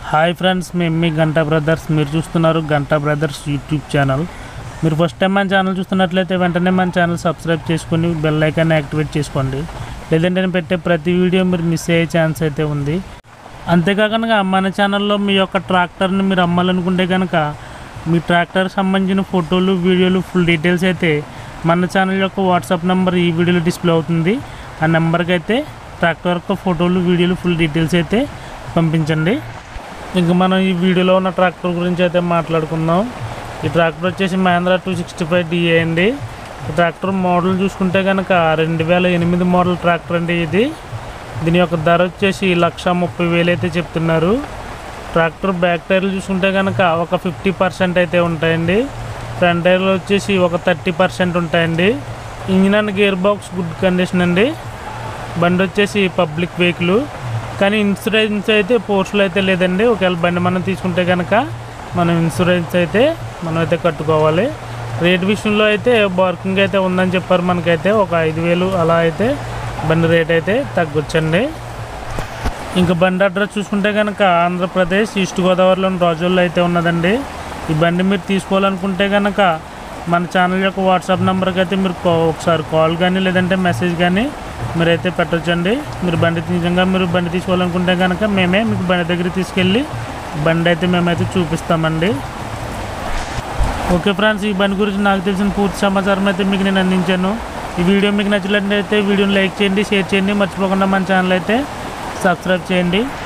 hi friends మేము మీ Ganta brothers మీరు చూస్తున్నారు గంటా బ్రదర్స్ యూట్యూబ్ ఛానల్ మీరు ఫస్ట్ టైం మన ఛానల్ చూస్తున్నట్లయితే వెంటనే మన ఛానల్ సబ్స్క్రైబ్ చేసుకొని బెల్ ఐకాన్ యాక్టివేట్ చేసుకోండి లేదంటే నేను పెట్టే ప్రతి వీడియో మీరు మిస్ అయ్యే ఛాన్స్ అయితే ఉంది అంతేకాకుండా మన ఛానల్లో మీ యొక్క ట్రాక్టర్ని మీరు అమ్మాలనుకుంటే కనుక మీ ట్రాక్టర్ సంబంధించిన ఫోటోలు వీడియోలు ఫుల్ డీటెయిల్స్ అయితే మన ఛానల్ యొక్క వాట్సాప్ నెంబర్ ఈ వీడియోలో డిస్ప్లే అవుతుంది ఆ నెంబర్కి అయితే ట్రాక్టర్ యొక్క ఫోటోలు వీడియోలు ఫుల్ డీటెయిల్స్ అయితే పంపించండి ఇంక మనం ఈ వీడియోలో ఉన్న ట్రాక్టర్ గురించి అయితే మాట్లాడుకుందాం ఈ ట్రాక్టర్ వచ్చేసి Mahindra two sixty five DA అండి ఈ ట్రాక్టర్ మోడల్ చూసుకుంటే కనుక రెండు వేల ఎనిమిది మోడల్ ట్రాక్టర్ అండి ఇది దీని యొక్క ధర వచ్చేసి లక్ష ముప్పై వేలు అయితే చెప్తున్నారు ట్రాక్టర్ బ్యాక్ టైర్లు చూసుకుంటే కనుక ఒక ఫిఫ్టీ పర్సెంట్ అయితే ఉంటాయండి ఫ్రంట్ టైర్లు వచ్చేసి ఒక థర్టీ పర్సెంట్ ఉంటాయండి engine and gear box good condition అండి బండి వచ్చేసి పబ్లిక్ వెహికల్ కానీ ఇన్సూరెన్స్ అయితే పోర్షన్లో అయితే లేదండి ఒకవేళ బండి మనం తీసుకుంటే కనుక మనం ఇన్సూరెన్స్ అయితే మనం అయితే కట్టుకోవాలి రేట్ విషయంలో అయితే బార్కింగ్ అయితే ఉందని చెప్పారు మనకైతే ఒక ఐదు వేలు అలా అయితే బండి రేట్ అయితే తగ్గొచ్చండి ఇంకా బండి అడ్రస్ చూసుకుంటే కనుక ఆంధ్రప్రదేశ్ ఈస్ట్ గోదావరిలోని రాజుల్లో అయితే ఉన్నదండి ఈ బండి మీరు తీసుకోవాలనుకుంటే కనుక మన ఛానల్ యొక్క వాట్సాప్ నెంబర్కి అయితే మీరు కా- ఒకసారి కాల్ కానీ లేదంటే మెసేజ్ కానీ మీరైతే పెట్టొచ్చండి మీరు బండి నిజంగా మీరు బండి తీసుకోవాలనుకుంటే కనుక మేమే మీకు బండి దగ్గర తీసుకెళ్ళి బండి అయితే మేమైతే చూపిస్తామండి ఓకే ఫ్రెండ్స్ ఈ బండి గురించి నాకు తెలిసిన పూర్తి సమాచారం అయితే మీకు నేను అందించాను ఈ వీడియో మీకు నచ్చినట్లయితే వీడియోని లైక్ చేయండి షేర్ చేయండి మర్చిపోకుండా మన ఛానల్ అయితే సబ్స్క్రైబ్ చేయండి